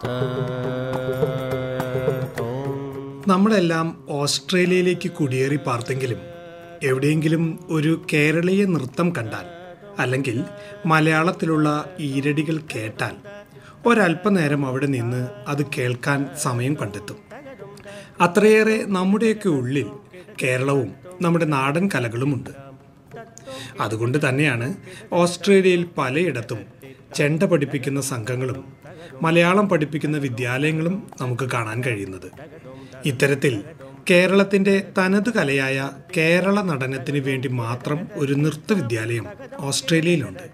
നമ്മളെല്ലാം ഓസ്ട്രേലിയയിലേക്ക് കുടിയേറി പാർത്തെങ്കിലും എവിടെയെങ്കിലും ഒരു കേരളീയ നൃത്തം കണ്ടാൽ അല്ലെങ്കിൽ മലയാളത്തിലുള്ള ഈരടികൾ കേട്ടാൽ ഒരല്പനേരം അവിടെ നിന്ന് അത് കേൾക്കാൻ സമയം കണ്ടെത്തും അത്രയേറെ നമ്മുടെയൊക്കെ ഉള്ളിൽ കേരളവും നമ്മുടെ നാടൻ കലകളുമുണ്ട് അതുകൊണ്ട് തന്നെയാണ് ഓസ്ട്രേലിയയിൽ പലയിടത്തും ചെണ്ട പഠിപ്പിക്കുന്ന സംഘങ്ങളും മലയാളം പഠിപ്പിക്കുന്ന വിദ്യാലയങ്ങളും നമുക്ക് കാണാൻ കഴിയുന്നത് ഇത്തരത്തിൽ കേരളത്തിന്റെ തനത് കലയായ കേരള നടനത്തിന് വേണ്ടി മാത്രം ഒരു നൃത്ത വിദ്യാലയം ഓസ്ട്രേലിയയിലുണ്ട്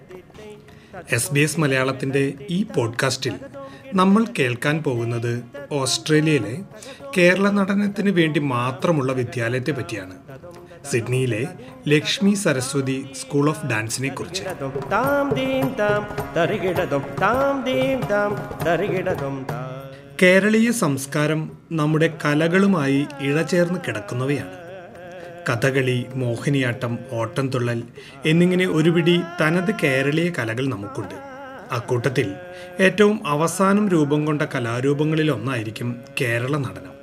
എസ് ബി എസ് മലയാളത്തിന്റെ ഈ പോഡ്കാസ്റ്റിൽ നമ്മൾ കേൾക്കാൻ പോകുന്നത് ഓസ്ട്രേലിയയിലെ കേരള നടനത്തിന് വേണ്ടി മാത്രമുള്ള വിദ്യാലയത്തെ പറ്റിയാണ് സിഡ്നിയിലെ ലക്ഷ്മി സരസ്വതി സ്കൂൾ ഓഫ് ഡാൻസിനെ കുറിച്ച് താം ദീം താം തരികിടതും താം ദീം താം തരികിടതും താം കേരളീയ സംസ്കാരം നമ്മുടെ കലകളുമായി ഇഴചേർന്ന് കിടക്കുന്നവയാണ് കഥകളി മോഹിനിയാട്ടം ഓട്ടംതുള്ളൽ എന്നിങ്ങനെ ഒരുപിടി തനത് കേരളീയ കലകൾ നമുക്കുണ്ട് അക്കൂട്ടത്തിൽ ഏറ്റവും അവസാനം രൂപം കൊണ്ട കലാരൂപങ്ങളിൽ ഒന്നായിരിക്കും കേരള നടനം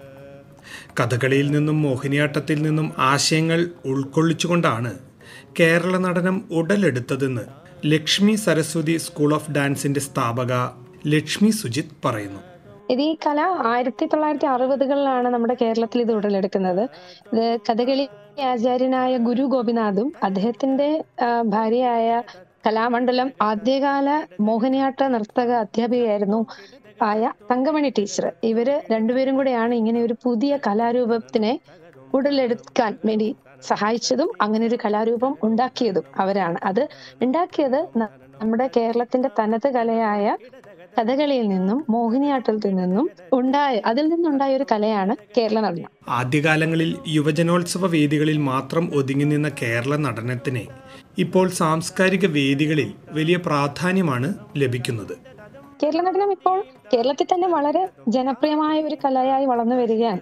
കഥകളിയിൽ നിന്നും മോഹിനിയാട്ടത്തിൽ നിന്നും ആശയങ്ങൾ ഉൾക്കൊള്ളിച്ചുകൊണ്ടാണ് കേരള നടനം ഉടലെടുത്തതെന്ന് ലക്ഷ്മി സരസ്വതി സ്കൂൾ ഓഫ് ഡാൻസിന്റെ സ്ഥാപക ലക്ഷ്മി സുജിത് പറയുന്നു ഇത് ഈ കല ആയിരത്തി തൊള്ളായിരത്തി അറുപതുകളിലാണ് നമ്മുടെ കേരളത്തിൽ ഇത് ഉടലെടുക്കുന്നത് ഇത് കഥകളി ആചാര്യനായ ഗുരു ഗോപിനാഥും അദ്ദേഹത്തിന്റെ ആ, ഭാര്യയായ കലാമണ്ഡലം ആദ്യകാല മോഹിനിയാട്ട നർത്തക അധ്യാപികയായിരുന്നു ആയ തങ്കമണി ടീച്ചർ ഇവര് രണ്ടുപേരും കൂടെയാണ് ഇങ്ങനെ ഒരു പുതിയ കലാരൂപത്തിനെ ഉടലെടുക്കാൻ വേണ്ടി സഹായിച്ചതും അങ്ങനെ ഒരു കലാരൂപം ഉണ്ടാക്കിയതും അവരാണ് അത് ഉണ്ടാക്കിയത് ന- നമ്മുടെ കേരളത്തിന്റെ തനത് കലയായ കഥകളിയിൽ നിന്നും മോഹിനിയാട്ടത്തിൽ നിന്നും ഉണ്ടായ അതിൽ നിന്നുണ്ടായ ഒരു കലയാണ് കേരള നടനം ആദ്യകാലങ്ങളിൽ യുവജനോത്സവ വേദികളിൽ മാത്രം ഒതുങ്ങി നിന്ന കേരള നടനത്തിന് ഇപ്പോൾ സാംസ്കാരിക വേദികളിൽ വലിയ പ്രാധാന്യമാണ് ലഭിക്കുന്നത് കേരള നടനം ഇപ്പോൾ കേരളത്തിൽ തന്നെ വളരെ ജനപ്രിയമായ ഒരു കലയായി വളർന്നു വരികയാണ്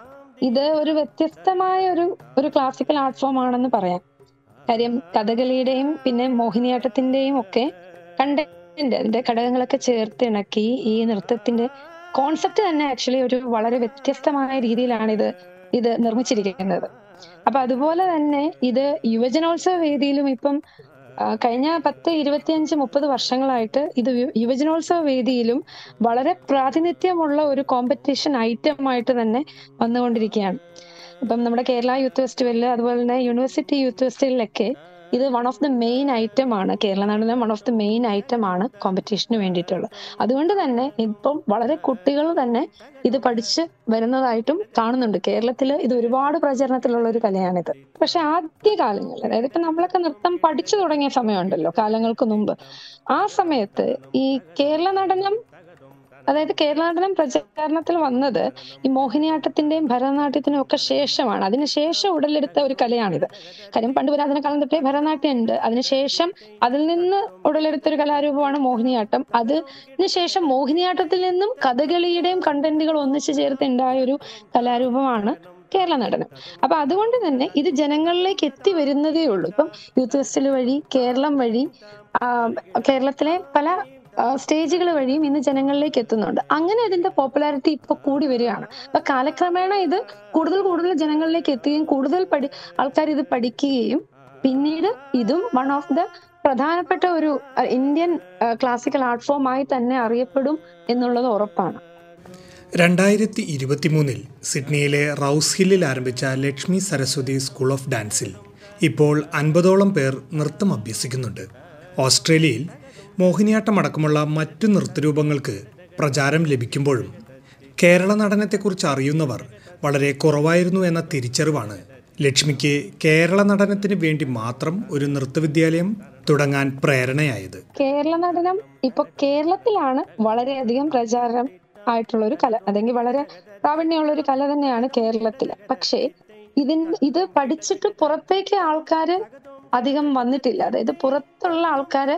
ഇത് ഒരു വ്യത്യസ്തമായ ഒരു ഒരു ക്ലാസിക്കൽ ആർട്ട് ഫോം ആണെന്ന് പറയാം കാര്യം കഥകളിയുടെയും പിന്നെ മോഹിനിയാട്ടത്തിന്റെയും ഒക്കെ കണ്ടന്റ് അതിന്റെ ഘടകങ്ങളൊക്കെ ചേർത്ത് ഇണക്കി ഈ നൃത്തത്തിന്റെ കോൺസെപ്റ്റ് തന്നെ ആക്ച്വലി ഒരു വളരെ വ്യത്യസ്തമായ രീതിയിലാണ് ഇത് ഇത് നിർമ്മിച്ചിരിക്കുന്നത് അപ്പൊ അതുപോലെ തന്നെ ഇത് യുവജനോത്സവ വേദിയിലും ഇപ്പം ആ, കഴിഞ്ഞ പത്ത് ഇരുപത്തിയഞ്ച് മുപ്പത് വർഷങ്ങളായിട്ട് ഇത് യു- യുവജനോത്സവ വേദിയിലും വളരെ പ്രാതിനിധ്യമുള്ള ഒരു കോമ്പറ്റീഷൻ ഐറ്റം ആയിട്ട് തന്നെ വന്നുകൊണ്ടിരിക്കുകയാണ് ഇപ്പം നമ്മുടെ കേരള യൂത്ത് ഫെസ്റ്റിവലിൽ അതുപോലെ തന്നെ യൂണിവേഴ്സിറ്റി യൂത്ത് ഫെസ്റ്റിവലിലൊക്കെ ഇത് one of the main item ആണ് Kerala Natanam one of the main item ആണ് കോമ്പറ്റീഷന് വേണ്ടിയിട്ടുള്ളത് അതുകൊണ്ട് തന്നെ ഇപ്പം വളരെ കുട്ടികൾ തന്നെ ഇത് പഠിച്ച് വരുന്നതായിട്ടും കാണുന്നുണ്ട് കേരളത്തിൽ ഇത് ഒരുപാട് പ്രചരണത്തിലുള്ള ഒരു കലയാണിത് പക്ഷെ ആദ്യ കാലങ്ങളിൽ അതായത് ഇപ്പൊ നമ്മളൊക്കെ നൃത്തം പഠിച്ചു തുടങ്ങിയ സമയമുണ്ടല്ലോ കാലങ്ങൾക്ക് മുമ്പ് ആ സമയത്ത് ഈ കേരള നടനം അതായത് കേരള നടനം പ്രചാരണത്തിൽ വന്നത് ഈ മോഹിനിയാട്ടത്തിന്റെയും ഭരതനാട്യത്തിനും ഒക്കെ ശേഷമാണ് അതിനുശേഷം ഉടലെടുത്ത ഒരു കലയാണിത് കാര്യം പണ്ട് പുരാതന കാലം തൊട്ടേ ഭരതനാട്യം ഉണ്ട് അതിനുശേഷം അതിൽ നിന്ന് ഉടലെടുത്ത ഒരു കലാരൂപമാണ് മോഹിനിയാട്ടം അതിന് ശേഷം മോഹിനിയാട്ടത്തിൽ നിന്നും കഥകളിയുടെയും കണ്ടന്റുകൾ ഒന്നിച്ചു ചേർത്ത് ഉണ്ടായ ഒരു കലാരൂപമാണ് കേരള നടനം അപ്പൊ അതുകൊണ്ട് തന്നെ ഇത് ജനങ്ങളിലേക്ക് എത്തി വരുന്നതേ ഉള്ളൂ ഇപ്പം യൂത്ത് ഫെസ്റ്റിവൽ വഴി കേരളം വഴി ആ, കേരളത്തിലെ പല സ്റ്റേജുകൾ വഴിയും ഇന്ന് ജനങ്ങളിലേക്ക് എത്തുന്നുണ്ട് അങ്ങനെ ഇതിന്റെ പോപ്പുലാരിറ്റി ഇപ്പൊ കൂടി വരികയാണ് അപ്പൊ കാലക്രമേണ ഇത് കൂടുതൽ കൂടുതൽ ജനങ്ങളിലേക്ക് എത്തുകയും കൂടുതൽ പഠി ആൾക്കാർ ഇത് പഠിക്കുകയും പിന്നീട് ഇതും വൺ ഓഫ് ദ പ്രധാനപ്പെട്ട ഒരു ah, Indian classical art form ആയി തന്നെ അറിയപ്പെടും എന്നുള്ളത് ഉറപ്പാണ് രണ്ടായിരത്തി ഇരുപത്തിമൂന്നിൽ സിഡ്നിയിലെ റൗസ് ഹില്ലിൽ ആരംഭിച്ച ലക്ഷ്മി സരസ്വതി സ്കൂൾ ഓഫ് ഡാൻസിൽ ഇപ്പോൾ അൻപതോളം പേർ നൃത്തം അഭ്യസിക്കുന്നുണ്ട് ഓസ്ട്രേലിയയിൽ മോഹിനിയാട്ടം അടക്കമുള്ള മറ്റു നൃത്തരൂപങ്ങൾക്ക് പ്രചാരം ലഭിക്കുമ്പോഴും കേരള നടനത്തെക്കുറിച്ച് അറിയുന്നവർ വളരെ കുറവായിരുന്നു എന്ന തിരിച്ചറിവാണ് ലക്ഷ്മിക്ക് കേരള നടനത്തിന് വേണ്ടി മാത്രം ഒരു നൃത്തവിദ്യാലയം തുടങ്ങാൻ പ്രേരണയായത് കേരള നടനം ഇപ്പൊ കേരളത്തിലാണ് വളരെയധികം പ്രചാരം ആയിട്ടുള്ള ഒരു കല അല്ലെങ്കിൽ വളരെ പ്രാവീണ്യമുള്ള ഒരു കല തന്നെയാണ് കേരളത്തില് പക്ഷേ ഇതിന് ഇത് പഠിച്ചിട്ട് പുറത്തേക്ക് ആൾക്കാര് അധികം വന്നിട്ടില്ല അതായത് പുറത്തുള്ള ആൾക്കാര്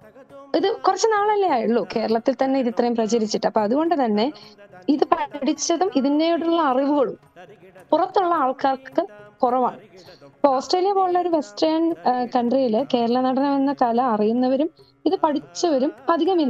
ഇത് കുറച്ച് നാളല്ലേ ആയുള്ളൂ കേരളത്തിൽ തന്നെ ഇത് ഇത്രയും പ്രചരിച്ചിട്ട് അപ്പൊ അതുകൊണ്ട് തന്നെ ഇത് പഠിച്ചതും ഇതിനോടുള്ള അറിവുകളും പുറത്തുള്ള ആൾക്കാർക്ക് കുറവാണ് ഇപ്പൊ ഓസ്ട്രേലിയ പോലുള്ള ഒരു വെസ്റ്റേൺ കൺട്രിയിൽ കേരള നടനം എന്ന കല അറിയുന്നവരും ഇത് പഠിച്ചവരും അധികമില്ല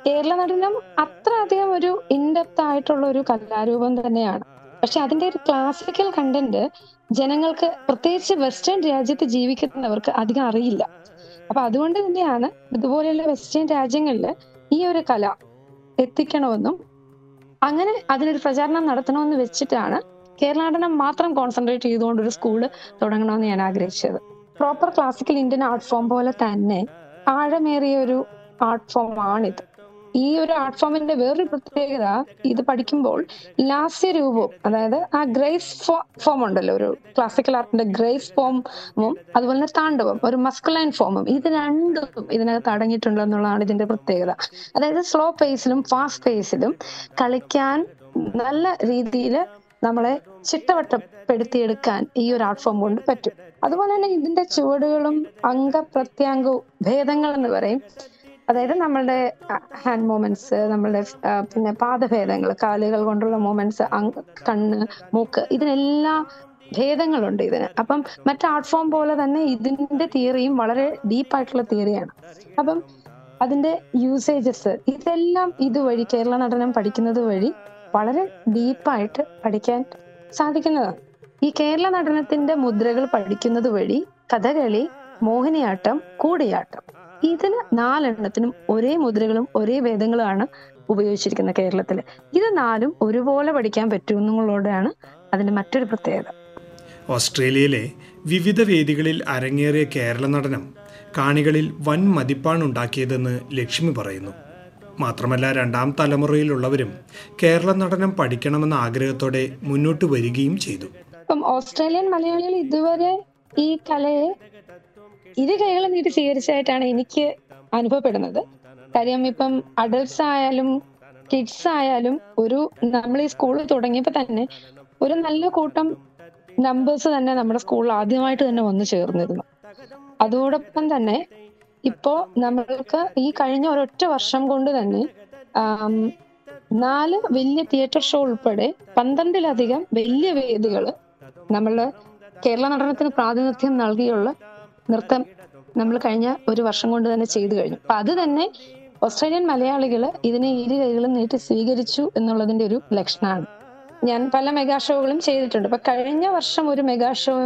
കേരള നടനം അത്ര അധികം ഒരു ഇൻഡെപ്ത് ആയിട്ടുള്ള ഒരു കലാരൂപം തന്നെയാണ് പക്ഷെ അതിന്റെ ഒരു ക്ലാസിക്കൽ കണ്ടന്റ് ജനങ്ങൾക്ക് പ്രത്യേകിച്ച് വെസ്റ്റേൺ രാജ്യത്ത് ജീവിക്കുന്നവർക്ക് അധികം അറിയില്ല അപ്പൊ അതുകൊണ്ട് തന്നെയാണ് ഇതുപോലെയുള്ള വെസ്റ്റേൺ രാജ്യങ്ങളിൽ ഈ ഒരു കല എത്തിക്കണമെന്നും അങ്ങനെ അതിനൊരു പ്രചാരണം നടത്തണമെന്ന് വെച്ചിട്ടാണ് കേരള നടനം മാത്രം കോൺസെൻട്രേറ്റ് ചെയ്തുകൊണ്ട് ഒരു സ്കൂള് തുടങ്ങണമെന്ന് ഞാൻ ആഗ്രഹിച്ചത് proper classical Indian art form പോലെ തന്നെ ആഴമേറിയ ഒരു ആർട്ട് ഫോം ആണിത് ഈ ഒരു ആർട്ട് ഫോമിന്റെ വേറൊരു പ്രത്യേകത ഇത് പഠിക്കുമ്പോൾ ലാസ്യ രൂപവും അതായത് ആ ഗ്രേസ് ഫോം ഉണ്ടല്ലോ ഒരു ക്ലാസിക്കൽ ആർട്ടിന്റെ ഗ്രേസ് ഫോമും അതുപോലെ തന്നെ താണ്ഡവം ഒരു മസ്കുലൈൻ ഫോമും ഇത് രണ്ടും ഇതിനകത്ത് അടങ്ങിയിട്ടുണ്ട് എന്നുള്ളതാണ് ഇതിന്റെ പ്രത്യേകത അതായത് സ്ലോ പേസിലും ഫാസ്റ്റ് പേസിലും കളിക്കാൻ നല്ല രീതിയിൽ നമ്മളെ ചിട്ടവട്ടപ്പെടുത്തിയെടുക്കാൻ ഈ ഒരു ആർട്ട് ഫോം കൊണ്ട് പറ്റും അതുപോലെ തന്നെ ഇതിന്റെ ചുവടുകളും അംഗപ്രത്യാംഗവും ഭേദങ്ങൾ എന്ന് പറയും അതായത് നമ്മളുടെ ഹാൻഡ് മൂവ്മെന്റ്സ് നമ്മളുടെ ആ, പിന്നെ പാദഭേദങ്ങൾ കാലുകൾ കൊണ്ടുള്ള മൂവ്മെന്റ്സ് കണ്ണ് മൂക്ക് ഇതിനെല്ലാം ഭേദങ്ങളുണ്ട് ഇതിന് അപ്പം മറ്റു ആർട്ട് ഫോം പോലെ തന്നെ ഇതിന്റെ തിയറിയും വളരെ ഡീപ്പായിട്ടുള്ള തിയറിയാണ് അപ്പം അതിന്റെ യൂസേജസ് ഇതെല്ലാം ഇതുവഴി കേരള നടനം പഠിക്കുന്നത് വഴി വളരെ ഡീപ്പായിട്ട് പഠിക്കാൻ സാധിക്കുന്നതാണ് ഈ കേരള നടനത്തിന്റെ മുദ്രകൾ പഠിക്കുന്നത് വഴി കഥകളി മോഹിനിയാട്ടം കൂടിയാട്ടം ഇതിന് നാലെണ്ണത്തിനും ഒരേ മുദ്രകളും ഒരേ ഭേദങ്ങളുമാണ് ഉപയോഗിച്ചിരിക്കുന്നത് കേരളത്തിൽ ഇത് നാലും ഒരുപോലെ പഠിക്കാൻ പറ്റുമെന്നുള്ളതാണ് അതിന്റെ മറ്റൊരു പ്രത്യേകത ഓസ്ട്രേലിയയിലെ വിവിധ വേദികളിൽ അരങ്ങേറിയ കേരള നടനം കാണികളിൽ വൻ മതിപ്പാണുണ്ടാക്കിയതെന്ന് ലക്ഷ്മി പറയുന്നു മാത്രമല്ല രണ്ടാം തലമുറയിലുള്ളവരും കേരള നടനം പഠിക്കണമെന്ന ആഗ്രഹത്തോടെ മുന്നോട്ട് വരികയും ചെയ്തു ഇപ്പം ഓസ്ട്രേലിയൻ മലയാളികൾ ഇതുവരെ ഈ കലയെ ഇരു കൈകളും നീട്ടി സ്വീകരിച്ചതായിട്ടാണ് എനിക്ക് അനുഭവപ്പെടുന്നത് കാര്യം ഇപ്പം അഡൽട്സ് ആയാലും കിഡ്സ് ആയാലും ഒരു നമ്മൾ ഈ സ്കൂൾ തുടങ്ങിയപ്പോൾ തന്നെ ഒരു നല്ല കൂട്ടം നമ്പേഴ്സ് തന്നെ നമ്മുടെ സ്കൂളിൽ ആദ്യമായിട്ട് തന്നെ വന്നു ചേർന്നിരുന്നു അതോടൊപ്പം തന്നെ ഇപ്പോ നമ്മൾക്ക് ഈ കഴിഞ്ഞ ഒരൊറ്റ വർഷം കൊണ്ട് തന്നെ ആം, നാല് വലിയ തിയേറ്റർ ഷോ ഉൾപ്പെടെ പന്ത്രണ്ടിലധികം വലിയ വേദികൾ നമ്മളുടെ കേരള നടനത്തിന് പ്രാതിനിധ്യം നൽകിയുള്ള നൃത്തം നമ്മൾ കഴിഞ്ഞ ഒരു വർഷം കൊണ്ട് തന്നെ ചെയ്തു കഴിഞ്ഞു അപ്പൊ അത് തന്നെ ഓസ്ട്രേലിയൻ മലയാളികൾ ഇതിനെ ഇരു കൈകളും നീട്ടി സ്വീകരിച്ചു എന്നുള്ളതിന്റെ ഒരു ലക്ഷണമാണ് ഞാൻ പല മെഗാ ഷോകളും ചെയ്തിട്ടുണ്ട് അപ്പൊ കഴിഞ്ഞ വർഷം ഒരു മെഗാ ഷോ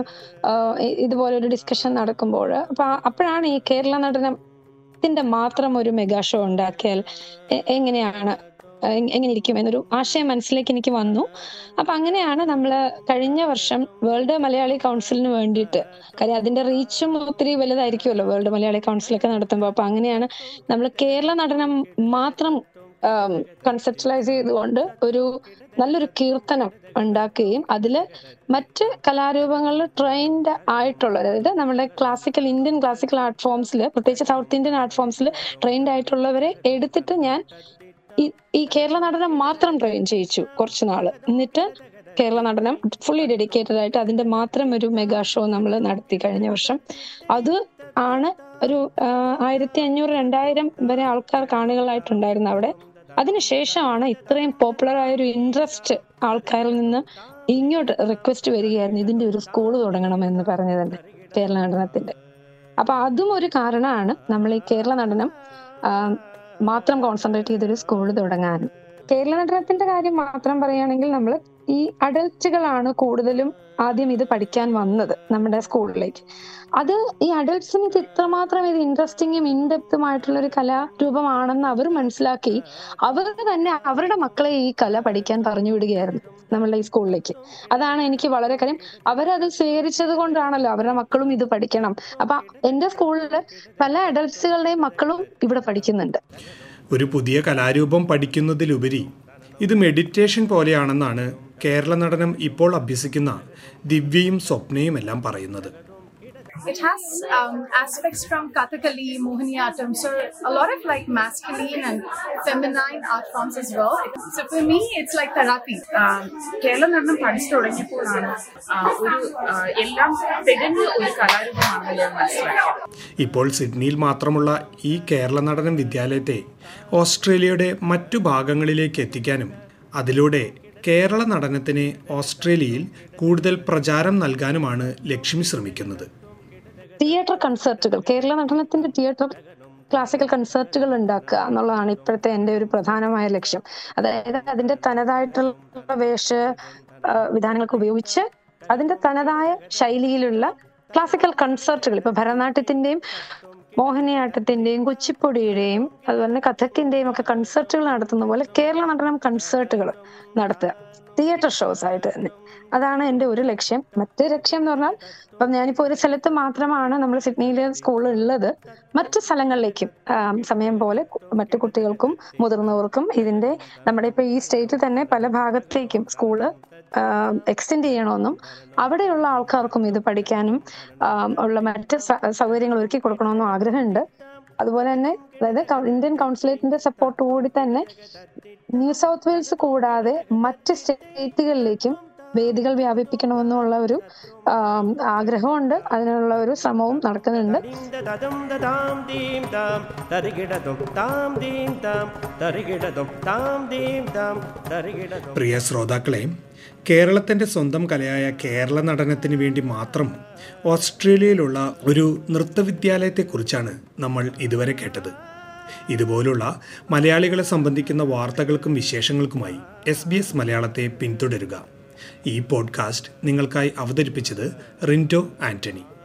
ഇതുപോലെ ഒരു ഡിസ്കഷൻ നടക്കുമ്പോൾ അപ്പൊ ആ- അപ്പോഴാണ് ഈ കേരള നടനത്തിന്റെ മാത്രം ഒരു മെഗാ ഷോ ഉണ്ടാക്കിയാൽ എ- എങ്ങനെയാണ് എ- എങ്ങനെ ഇരിക്കും എന്നൊരു ആശയം മനസ്സിലേക്ക് എനിക്ക് വന്നു അപ്പൊ അങ്ങനെയാണ് നമ്മൾ കഴിഞ്ഞ വർഷം വേൾഡ് മലയാളി കൗൺസിലിന് വേണ്ടിയിട്ട് കാര്യം അതിന്റെ റീച്ചും ഒത്തിരി വലുതായിരിക്കുമല്ലോ വേൾഡ് മലയാളി കൗൺസിലൊക്കെ നടത്തുമ്പോൾ അപ്പൊ അങ്ങനെയാണ് നമ്മൾ കേരള നടനം മാത്രം കൺസെപ്റ്റലൈസ് ചെയ്തുകൊണ്ട് ഒരു നല്ലൊരു കീർത്തനം ഉണ്ടാക്കുകയും അതില് മറ്റ് കലാരൂപങ്ങളിൽ ട്രെയിൻഡ് ആയിട്ടുള്ള അതായത് നമ്മുടെ ക്ലാസിക്കൽ ഇന്ത്യൻ ക്ലാസിക്കൽ ആർട്ട് ഫോംസിൽ പ്രത്യേകിച്ച് സൗത്ത് ഇന്ത്യൻ ആർട്ട് ഫോംസിൽ ട്രെയിൻഡ് ആയിട്ടുള്ളവരെ എടുത്തിട്ട് ഞാൻ ഈ- ഈ കേരള നടനം മാത്രം ട്രെയിൻ ചെയ്യിച്ചു കുറച്ച് നാള് എന്നിട്ട് കേരള നടനം ഫുള്ളി ഡെഡിക്കേറ്റഡ് ആയിട്ട് അതിന്റെ മാത്രം ഒരു മെഗാ ഷോ നമ്മൾ നടത്തി കഴിഞ്ഞ വർഷം അത് ആണ് ഒരു ആയിരത്തി അഞ്ഞൂറ് രണ്ടായിരം വരെ ആൾക്കാർ കാണികളായിട്ടുണ്ടായിരുന്നു അവിടെ അതിനുശേഷമാണ് ഇത്രയും പോപ്പുലർ ആയ ഒരു ഇൻട്രസ്റ്റ് ആൾക്കാരിൽ നിന്ന് ഇങ്ങോട്ട് റിക്വസ്റ്റ് വരികയായിരുന്നു ഇതിന്റെ ഒരു സ്കൂൾ തുടങ്ങണം എന്ന് പറഞ്ഞതിന്റെ കേരള നടനത്തിന്റെ അപ്പൊ അതും ഒരു കാരണമാണ് നമ്മൾ ഈ കേരള നടനം ആ, മാത്രം കോൺസെൻട്രേറ്റ് ചെയ്തൊരു സ്കൂൾ തുടങ്ങാനും കേരള നടനത്തിന്റെ കാര്യം മാത്രം പറയുകയാണെങ്കിൽ നമ്മൾ ഈ അഡൽറ്റുകളാണ് കൂടുതലും ആദ്യം ഇത് പഠിക്കാൻ വന്നത് നമ്മുടെ സ്കൂളിലേക്ക് അത് ഈ അഡൽട്സിന് ഇത് ഇത്രമാത്രം ഇത് ഇൻട്രസ്റ്റിംഗും ഇൻഡെപ്തുമായിട്ടുള്ള ഒരു കലാരൂപമാണെന്ന് അവർ മനസ്സിലാക്കി അവർ തന്നെ അവരുടെ മക്കളെ ഈ കല പഠിക്കാൻ പറഞ്ഞു വിടുകയായിരുന്നു നമ്മളുടെ ഈ സ്കൂളിലേക്ക് അതാണ് എനിക്ക് വളരെ കാര്യം അവരത് സ്വീകരിച്ചത് കൊണ്ടാണല്ലോ അവരുടെ മക്കളും ഇത് പഠിക്കണം അപ്പൊ എന്റെ സ്കൂളിൽ പല അഡൽട്സുകളുടെയും മക്കളും ഇവിടെ പഠിക്കുന്നുണ്ട് ഒരു പുതിയ കലാരൂപം പഠിക്കുന്നതിലുപരി ഇത് മെഡിറ്റേഷൻ പോലെയാണെന്നാണ് കേരള നടനം ഇപ്പോൾ അഭ്യസിക്കുന്ന ദിവ്യയും സ്വപ്നയും എല്ലാം പറയുന്നത് It has um, aspects from Kathakali, Mohiniyattam, so a lot of like masculine and feminine art forms as well. So for me, it's like therapy. ആഹ് കേരള നടനം പഠിച്ചു തുടങ്ങിയപ്പോഴാണ് ആഹ് ഒരു ആഹ് എല്ലാം തികഞ്ഞ ഒരു കലാരൂപമാണെന്ന് ഞാൻ മനസ്സിലാക്കിയത് ഇപ്പോൾ സിഡ്നിയിൽ മാത്രമുള്ള ഈ കേരള നടനം വിദ്യാലയത്തെ ഓസ്ട്രേലിയയുടെ മറ്റു ഭാഗങ്ങളിലേക്ക് എത്തിക്കാനും അതിലൂടെ കേരള നടനത്തിന് ഓസ്ട്രേലിയയിൽ കൂടുതൽ പ്രചാരം നൽകാനുമാണ് ലക്ഷ്മി ശ്രമിക്കുന്നത് തിയേറ്റർ കൺസേർട്ടുകൾ കേരള നടനത്തിന്റെ തിയേറ്റർ ക്ലാസിക്കൽ കൺസേർട്ടുകൾ ഉണ്ടാക്കുക എന്നുള്ളതാണ് ഇപ്പോഴത്തെ എൻ്റെ ഒരു പ്രധാനമായ ലക്ഷ്യം അതായത് അതിന്റെ തനതായിട്ടുള്ള വേഷ ആ, വിധാനങ്ങൾക്ക് ഉപയോഗിച്ച് അതിന്റെ തനതായ ശൈലിയിലുള്ള ക്ലാസിക്കൽ കൺസേർട്ടുകൾ ഇപ്പൊ ഭരതനാട്യത്തിന്റെയും മോഹിനിയാട്ടത്തിന്റെയും കുച്ചിപ്പൊടിയുടെയും അതുപോലെ തന്നെ കഥക്കിന്റെയും ഒക്കെ കൺസേർട്ടുകൾ നടത്തുന്ന പോലെ കേരള നടനം കൺസേർട്ടുകൾ നടത്തുക തിയേറ്റർ ഷോസ് ആയിട്ട് തന്നെ അതാണ് എൻ്റെ ഒരു ലക്ഷ്യം മറ്റു ലക്ഷ്യം എന്ന് പറഞ്ഞാൽ ഇപ്പം ഞാനിപ്പോ ഒരു സ്ഥലത്ത് മാത്രമാണ് നമ്മൾ സിഡ്നിയിലെ സ്കൂൾ ഉള്ളത് മറ്റു സ്ഥലങ്ങളിലേക്കും ആം, സമയം പോലെ കു- മറ്റു കുട്ടികൾക്കും മുതിർന്നവർക്കും ഇതിന്റെ നമ്മുടെ ഇപ്പൊ ഈ സ്റ്റേറ്റിൽ തന്നെ പല ഭാഗത്തേക്കും സ്കൂള് എക്സ്റ്റെൻഡ് ചെയ്യണമെന്നും അവിടെയുള്ള ആൾക്കാർക്കും ഇത് പഠിക്കാനും ആം, ഉള്ള മറ്റ് സ- സൗകര്യങ്ങൾ ഒരുക്കി കൊടുക്കണമെന്നും ആഗ്രഹമുണ്ട് അതുപോലെ തന്നെ അതായത് കൗ- ഇന്ത്യൻ കൗൺസിലേറ്റിന്റെ സപ്പോർട്ട് കൂടി തന്നെ ന്യൂ സൗത്ത് വെയിൽസ് കൂടാതെ മറ്റ് സ്റ്റേറ്റുകളിലേക്കും വേദികൾ വ്യാപിപ്പിക്കണമെന്നുള്ള ഒരു ആം, ആഗ്രഹമുണ്ട് അതിനുള്ള ഒരു ശ്രമവും നടക്കുന്നുണ്ട് തദം ദദാം ദീം താം തരികിടതും താം ദീം താം തരികിടതും താം ദീം താം തരികിടതും പ്രിയ ശ്രോതാക്കളെ കേരളത്തിൻ്റെ സ്വന്തം കലയായ കേരള നടനത്തിന് വേണ്ടി മാത്രം ഓസ്ട്രേലിയയിലുള്ള ഒരു നൃത്തവിദ്യാലയത്തെക്കുറിച്ചാണ് നമ്മൾ ഇതുവരെ കേട്ടത് ഇതുപോലുള്ള മലയാളികളെ സംബന്ധിക്കുന്ന വാർത്തകൾക്കും വിശേഷങ്ങൾക്കുമായി എസ് ബി എസ് മലയാളത്തെ പിന്തുടരുക ഈ പോഡ്കാസ്റ്റ് നിങ്ങൾക്കായി അവതരിപ്പിച്ചത് റിൻറ്റോ ആൻ്റണി